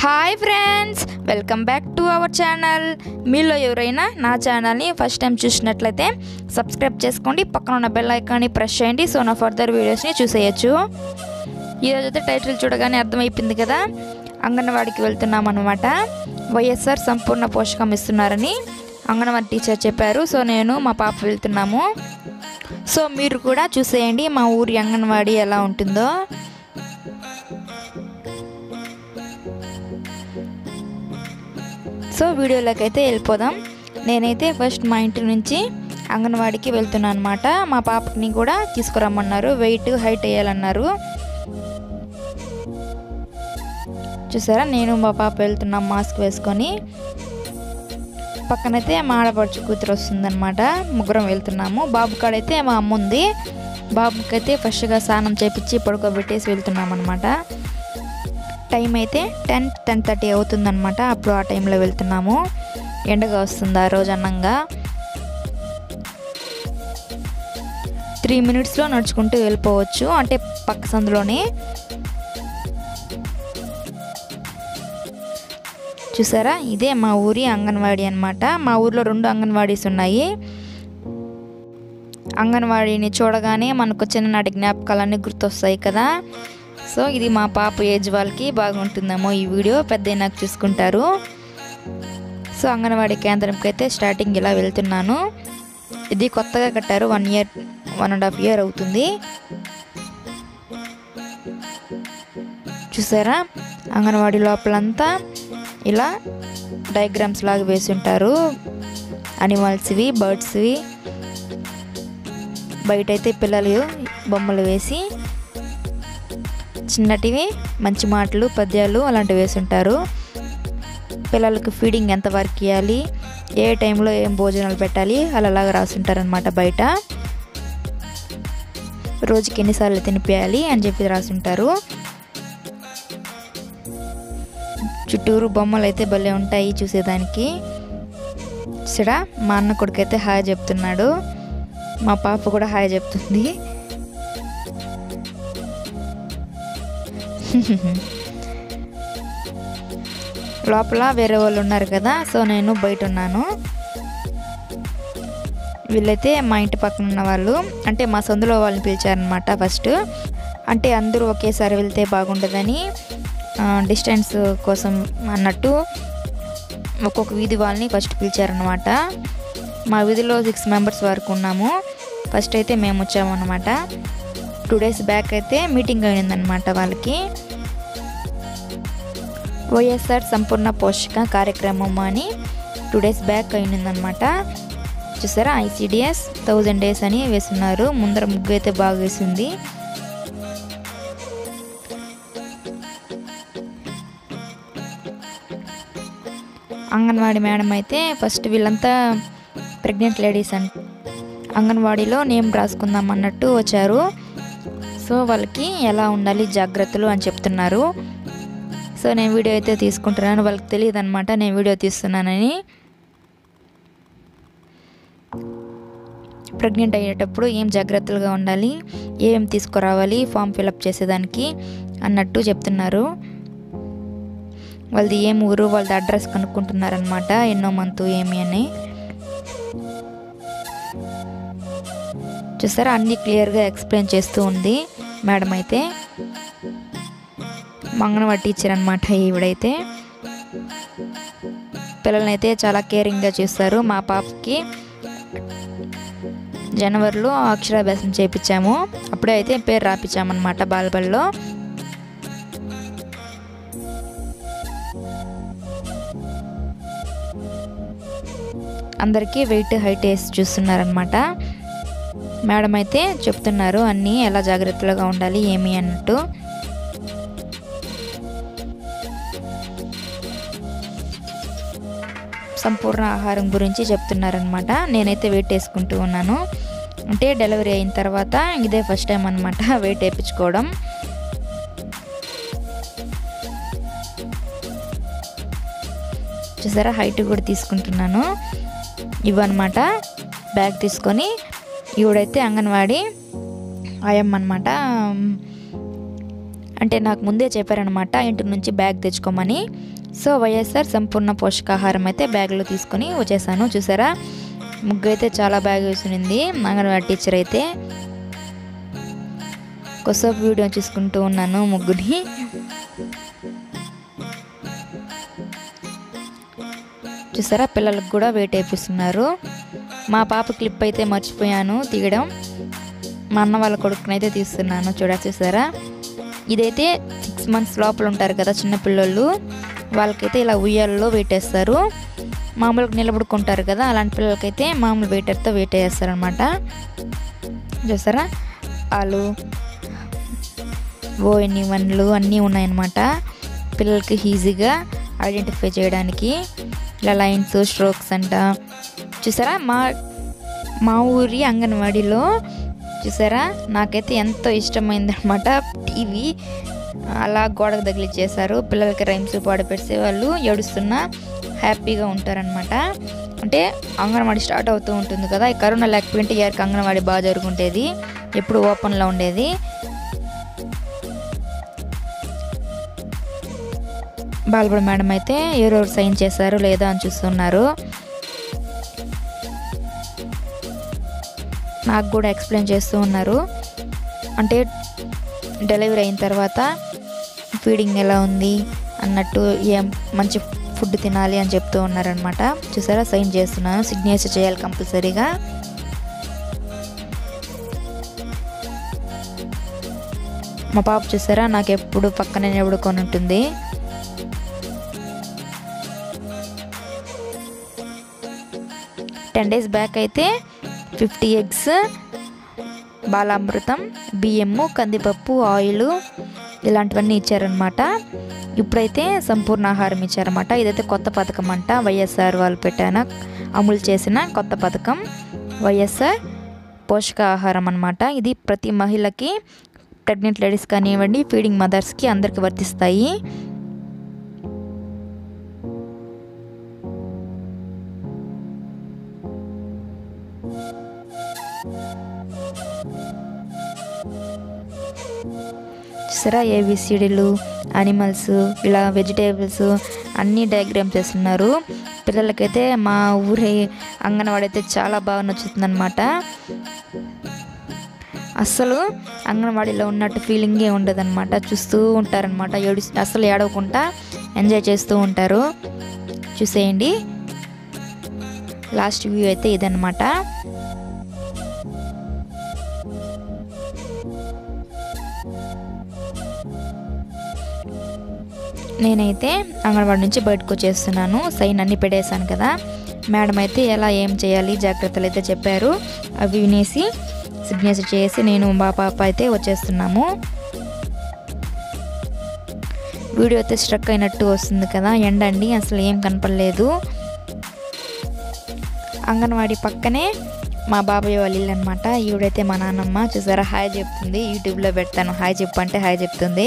hi friends welcome back to our channel మీలో ఎవరైనా నా ఛానల్ని ఫస్ట్ టైం చూసినట్లయితే సబ్స్క్రైబ్ చేసుకోండి పక్కన ఉన్న బెల్ ఐకాన్ని ప్రెస్ చేయండి సో నా ఫర్దర్ వీడియోస్ని చూసేయచ్చు ఈరోజైతే టైటిల్ చూడగానే అర్థమైపోయింది కదా అంగన్వాడికి వెళ్తున్నాం అనమాట వైఎస్ఆర్ సంపూర్ణ పోషకం ఇస్తున్నారని అంగన్వాడి టీచర్ చెప్పారు సో నేను మా పాప వెళ్తున్నాము సో మీరు కూడా చూసేయండి మా ఊరి అంగన్వాడి ఎలా ఉంటుందో సో వీడియోలోకి అయితే వెళ్ళిపోదాం నేనైతే ఫస్ట్ మా ఇంటి నుంచి అంగన్వాడికి వెళ్తున్నాను అనమాట మా పాపని కూడా తీసుకురమ్మన్నారు వెయిట్ హైట్ వేయాలన్నారు చూసారా నేను మా పాప వెళ్తున్నాం మాస్క్ వేసుకొని పక్కనైతే మా ఆడపడుచు కూతురు వస్తుందన్నమాట ముగ్గురం వెళ్తున్నాము బాబు కాడైతే మా అమ్మ ఉంది బాబుకైతే ఫ్రెష్గా స్నానం చేపించి పడుకోబెట్టేసి వెళ్తున్నాం అనమాట టైం అయితే టెన్ టెన్ థర్టీ అవుతుందన్నమాట అప్పుడు ఆ టైంలో వెళ్తున్నాము ఎండగా వస్తుంది ఆ రోజు అన్నంగా త్రీ మినిట్స్లో నడుచుకుంటూ వెళ్ళిపోవచ్చు అంటే పక్క సందులోనే చూసారా ఇదే మా ఊరి అంగన్వాడీ అనమాట మా ఊర్లో రెండు అంగన్వాడీస్ ఉన్నాయి అంగన్వాడీని చూడగానే మనకు చిన్ననాటి జ్ఞాపకాలన్నీ గుర్తొస్తాయి కదా సో ఇది మా పాప ఏజ్ వాళ్ళకి బాగుంటుందేమో ఈ వీడియో పెద్ద నాకు చూసుకుంటారు సో అంగన్వాడీ కేంద్రంకి అయితే స్టార్టింగ్ ఇలా వెళ్తున్నాను ఇది కొత్తగా కట్టారు one year one and half year అవుతుంది చూసారా అంగన్వాడీ లోపలంతా ఇలా డయాగ్రామ్స్ లాగా వేసి ఉంటారు అనిమల్స్వి బర్డ్స్వి బయట అయితే పిల్లలు బొమ్మలు వేసి చిన్నటివి మంచి మాటలు పద్యాలు అలాంటివి వేసుంటారు పిల్లలకు ఫీడింగ్ ఎంత వరకు ఇవ్వాలి ఏ టైంలో ఏం భోజనాలు పెట్టాలి అలాగా రాసుంటారనమాట బయట రోజుకి ఎన్నిసార్లు తినిపించాలి అని చెప్పి రాసుంటారు చుట్టూరు బొమ్మలు అయితే భలే ఉంటాయి చూసేదానికి చూడా మా అన్న కొడుకైతే హాయ్ చెప్తున్నాడు మా పాప కూడా హాయ్ చెప్తుంది లోపల వేరే వాళ్ళు ఉన్నారు కదా సో నేను బయట ఉన్నాను వీళ్ళైతే మా ఇంటి పక్కన ఉన్న వాళ్ళు అంటే మా సందులో వాళ్ళని పిలిచారనమాట ఫస్ట్ అంటే అందరూ ఒకేసారి వెళ్తే బాగుండదని డిస్టెన్స్ కోసం అన్నట్టు ఒక్కొక్క వీధి వాళ్ళని ఫస్ట్ పిలిచారనమాట మా వీధిలో సిక్స్ మెంబర్స్ వరకు ఉన్నాము ఫస్ట్ అయితే మేము వచ్చామన్నమాట టూ డేస్ బ్యాక్ అయితే మీటింగ్ అయిందనమాట వాళ్ళకి వైఎస్ఆర్ సంపూర్ణ పోషక కార్యక్రమం అని టూ డేస్ బ్యాక్ అయిందనమాట చూసారా ఐసిడిఎస్ థౌజండ్ డేస్ అని వేస్తున్నారు ముందర ముగ్గు అయితే బాగా వేసింది అంగన్వాడీ మేడం అయితే ఫస్ట్ వీళ్ళంతా ప్రెగ్నెంట్ లేడీస్ అంట అంగన్వాడీలో నేమ్ రాసుకుందాం అన్నట్టు వచ్చారు సో వాళ్ళకి ఎలా ఉండాలి జాగ్రత్తలు అని చెప్తున్నారు సో నేను వీడియో అయితే తీసుకుంటున్నాను వాళ్ళకి తెలియదు అనమాట నేను వీడియో తీస్తున్నానని ప్రెగ్నెంట్ అయ్యేటప్పుడు ఏం జాగ్రత్తలుగా ఉండాలి ఏం తీసుకురావాలి ఫామ్ ఫిలప్ చేసేదానికి అన్నట్టు చెప్తున్నారు వాళ్ళది ఏం ఊరు వాళ్ళది అడ్రస్ కనుక్కుంటున్నారనమాట ఎన్నో మంత్ ఏమి అని చూసారా అన్నీ క్లియర్గా ఎక్స్ప్లెయిన్ చేస్తూ ఉంది మేడం అయితే మంగనవాడి టీచర్ అనమాట ఈవిడైతే పిల్లల్ని అయితే చాలా కేరింగ్గా చూస్తారు మా పాపకి జనవరిలో అక్షరాభ్యాసం చేయించాము అప్పుడే అయితే పేరు రాపించామన్నమాట బాలబల్లో అందరికీ వెయిట్ హైట్ వేసి చూస్తున్నారనమాట మేడం అయితే చెప్తున్నారు అన్నీ ఎలా జాగ్రత్తగా ఉండాలి ఏమి అన్నట్టు సంపూర్ణ ఆహారం గురించి చెప్తున్నారనమాట నేనైతే వెయిట్ వేసుకుంటూ ఉన్నాను అంటే డెలివరీ అయిన తర్వాత ఇదే ఫస్ట్ టైం అనమాట వెయిట్ వేయించుకోవడం చూసారా హైట్ కూడా తీసుకుంటున్నాను ఇవన్నమాట బ్యాగ్ తీసుకొని ఈవిడైతే అంగన్వాడి ఆయమ్మ అనమాట అంటే నాకు ముందే చెప్పారనమాట ఇంటి నుంచి బ్యాగ్ తెచ్చుకోమని సో వైఎస్ఆర్ సంపూర్ణ పోషకాహారం అయితే బ్యాగ్లో తీసుకొని వచ్చేసాను చూసారా ముగ్గు అయితే చాలా బాగా వేసింది అంగన్వాడీ టీచర్ అయితే కొద్దిసేపు వీడియో చూసుకుంటూ ఉన్నాను ముగ్గుని చూసారా పిల్లలకు కూడా వెయిట్ వేపిస్తున్నారు మా పాప క్లిప్ అయితే మర్చిపోయాను తీయడం మా అన్న వాళ్ళ కొడుకునైతే తీస్తున్నాను చూడ చూసారా ఇదైతే సిక్స్ మంత్స్ లోపల ఉంటారు కదా చిన్న పిల్లలు వాళ్ళకైతే ఇలా ఉయ్యాలలో వెయిట్ వేస్తారు మామూలుగా నిలబడుకుంటారు కదా అలాంటి పిల్లలకైతే మామూలు వెయిటర్తో వెయిట్ వేస్తారనమాట చూసారా వాళ్ళు ఓఎన్ని వన్లు అన్నీ ఉన్నాయన్నమాట పిల్లలకి ఈజీగా ఐడెంటిఫై చేయడానికి ఇలా లైన్స్ స్ట్రోక్స్ అంట చూసారా మా మా ఊరి అంగన్వాడీలో చూసారా నాకైతే ఎంతో ఇష్టమైంది అనమాట టీవీ అలా గోడకు తగిలిచ్చేసారు పిల్లలకి రైమ్స్ పాడపెడితే వాళ్ళు ఏడుస్తున్నా హ్యాపీగా ఉంటారనమాట అంటే అంగన్వాడీ స్టార్ట్ అవుతూ ఉంటుంది కదా ఈ కరోనా లేకపోయింటే ఇయర్కి అంగన్వాడీ బాగా జరుగుంటేది ఎప్పుడు ఓపెన్లో ఉండేది బాలబడి మేడం అయితే ఎవరెవరు సైన్ చేశారు లేదా అని చూస్తున్నారు నాకు కూడా ఎక్స్ప్లెయిన్ చేస్తూ ఉన్నారు అంటే డెలివరీ అయిన తర్వాత ఫీడింగ్ ఎలా ఉంది అన్నట్టు ఏం మంచి ఫుడ్ తినాలి అని చెప్తూ ఉన్నారనమాట చూసారా సైన్ చేస్తున్నాను సిగ్నేచర్ చేయాలి కంపల్సరీగా మా పాప చూసారా నాకు ఎప్పుడు పక్కనే నిలబడుకొని ఉంటుంది టెన్ డేస్ బ్యాక్ అయితే ఫిఫ్టీ ఎగ్స్ బాలామృతం బియ్యము కందిపప్పు ఆయిల్ ఇలాంటివన్నీ ఇచ్చారనమాట ఇప్పుడైతే సంపూర్ణ ఆహారం ఇచ్చారన్నమాట ఇదైతే కొత్త పథకం అంట వైఎస్ఆర్ వాళ్ళు పెట్టిన అమలు చేసిన కొత్త పథకం వైఎస్ఆర్ పోషకాహారం అనమాట ఇది ప్రతి మహిళకి ప్రెగ్నెంట్ లేడీస్ కానివ్వండి ఫీడింగ్ మదర్స్కి అందరికి వర్తిస్తాయి చూసారా ఏబిసిడీలు అనిమల్స్ ఇలా వెజిటేబుల్స్ అన్నీ డయాగ్రామ్ చేస్తున్నారు పిల్లలకైతే మా ఊరి అంగన్వాడీ అయితే చాలా బాగా నచ్చుతుందన్నమాట అస్సలు అంగన్వాడీలో ఉన్నట్టు ఫీలింగే ఉండదన్నమాట చూస్తూ ఉంటారనమాట ఏడు అస్సలు ఏడవకుండా ఎంజాయ్ చేస్తూ ఉంటారు చూసేయండి లాస్ట్ వ్యూ అయితే ఇదన్నమాట నేనైతే అంగన్వాడి నుంచి బయటకు వచ్చేస్తున్నాను సైన్ అన్ని పెడేశాను కదా మేడం అయితే ఎలా ఏం చేయాలి జాగ్రత్తలు అయితే చెప్పారు అవి వినేసి సిగ్నేచర్ చేసి నేను మా పాప అయితే వచ్చేస్తున్నాము వీడియో అయితే స్ట్రక్ అయినట్టు వస్తుంది కదా ఎండ అండి అసలు ఏం కనపడలేదు అంగన్వాడి పక్కనే మా బాబాయ్ వాళ్ళ ఇల్లు అనమాట ఈవిడైతే మా నాన్నమ్మ చూసారా హాయ్ చెప్తుంది యూట్యూబ్లో పెడతాను హాయ్ చెప్పు అంటే హాయ్ చెప్తుంది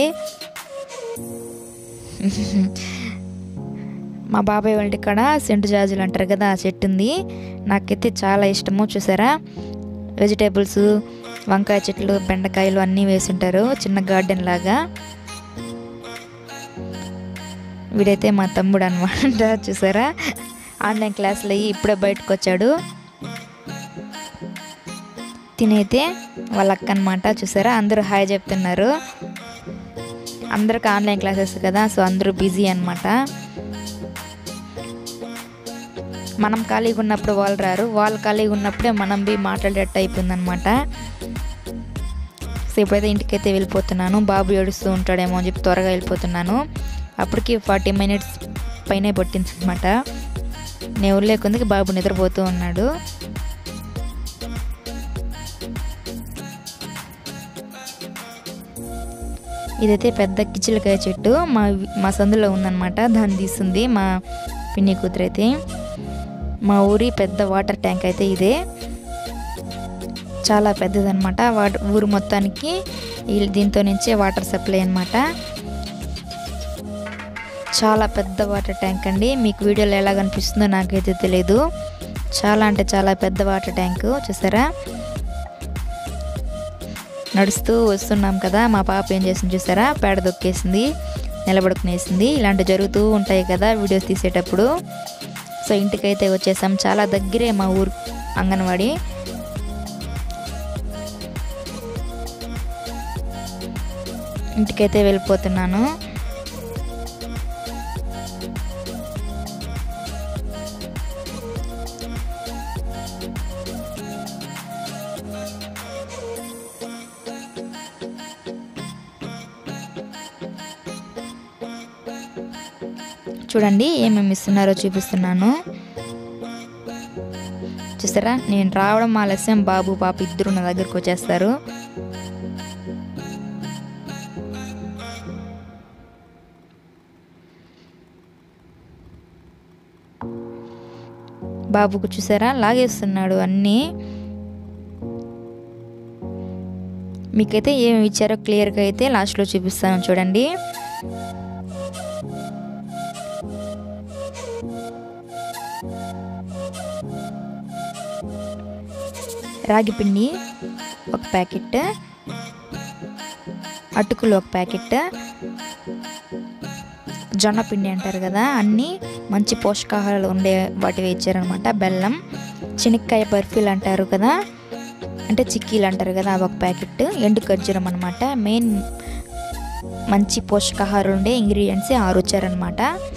మా బాబాయ్ వాళ్ళ ఇక్కడ సెంటు జాజులు అంటారు కదా ఆ చెట్టు ఉంది నాకైతే చాలా ఇష్టము చూసారా వెజిటేబుల్స్ వంకాయ చెట్లు బెండకాయలు అన్నీ వేసుంటారు చిన్న గార్డెన్ లాగా వీడైతే మా తమ్ముడు అనమాట చూసారా ఆన్లైన్ క్లాసులు అయ్యి ఇప్పుడే బయటకు వచ్చాడు తినైతే వాళ్ళ అక్క అనమాట చూసారా అందరూ హాయ్ చెప్తున్నారు అందరికి ఆన్లైన్ క్లాసెస్ కదా సో అందరూ బిజీ అనమాట మనం ఖాళీగా ఉన్నప్పుడు వాళ్ళు రారు వాళ్ళు ఖాళీగా ఉన్నప్పుడే మనం బి మాట్లాడేటట్టు అయిపోయిందనమాట సో ఇప్పుడైతే ఇంటికైతే వెళ్ళిపోతున్నాను బాబు ఏడుస్తూ ఉంటాడేమో అని చెప్పి త్వరగా వెళ్ళిపోతున్నాను అప్పటికి ఫార్టీ మినిట్స్ పైనే పట్టింది అనమాట నేను లేకుందికి బాబు నిద్రపోతూ ఉన్నాడు ఇదైతే పెద్ద కిచిలకాయ చెట్టు మా మా సందులో ఉందన్నమాట దాన్ని తీస్తుంది మా పిన్ని కూతురు అయితే మా ఊరి పెద్ద వాటర్ ట్యాంక్ అయితే ఇదే చాలా పెద్దదన్నమాట వాటర్ ఊరు మొత్తానికి ఈ- దీంతో నుంచే వాటర్ సప్లై అనమాట చాలా పెద్ద వాటర్ ట్యాంక్ అండి మీకు వీడియోలో ఎలా కనిపిస్తుందో నాకైతే తెలియదు చాలా అంటే చాలా పెద్ద వాటర్ ట్యాంకు చూసారా నడుస్తూ వస్తున్నాం కదా మా పాప ఏం చేసింది చూసారా పేడ దొక్కేసింది నిలబడుకునేసింది ఇలాంటివి జరుగుతూ ఉంటాయి కదా వీడియోస్ తీసేటప్పుడు సో ఇంటికైతే వచ్చేసాం చాలా దగ్గరే మా ఊరు అంగన్వాడి ఇంటికైతే వెళ్ళిపోతున్నాను చూడండి ఏమేమి ఇస్తున్నారో చూపిస్తున్నాను చూసారా నేను రావడం ఆలస్యం బాబు పాప ఇద్దరు నా దగ్గరకు వచ్చేస్తారు బాబుకు చూసారా లాగేస్తున్నాడు అన్నీ మీకైతే ఏమి ఇచ్చారో క్లియర్గా అయితే లాస్ట్లో చూపిస్తాను చూడండి రాగి పిండి ఒక ప్యాకెట్ అటుకులు ఒక ప్యాకెట్ జొన్న పిండి అంటారు కదా అన్నీ మంచి పోషకాహారాలు ఉండే వాటివి ఇచ్చారనమాట బెల్లం శనక్కాయ బర్ఫీలు అంటారు కదా అంటే చిక్కీలు అంటారు కదా అవి ఒక ప్యాకెట్ ఎండు ఖర్జూరం అనమాట మెయిన్ మంచి పోషకాహారం ఉండే ఇంగ్రీడియంట్స్ ఆరు వచ్చారనమాట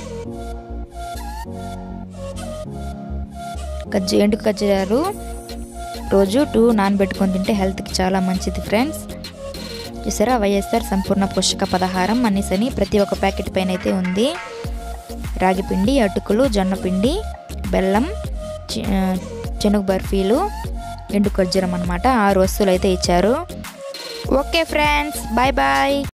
ఖర్జు ఎండు ఖర్జూరాలు రోజు టూ నానబెట్టుకొని తింటే హెల్త్కి చాలా మంచిది ఫ్రెండ్స్ చూసారా వైఎస్ఆర్ సంపూర్ణ పోషక పదహారం అనేసని ప్రతి ఒక్క ప్యాకెట్ పైన అయితే ఉంది రాగి పిండి అటుకులు జొన్న పిండి బెల్లం చెనుగు బర్ఫీలు ఎండు ఖర్జూరం అనమాట ఆరు వస్తువులు అయితే ఇచ్చారు ఓకే ఫ్రెండ్స్ బాయ్ బాయ్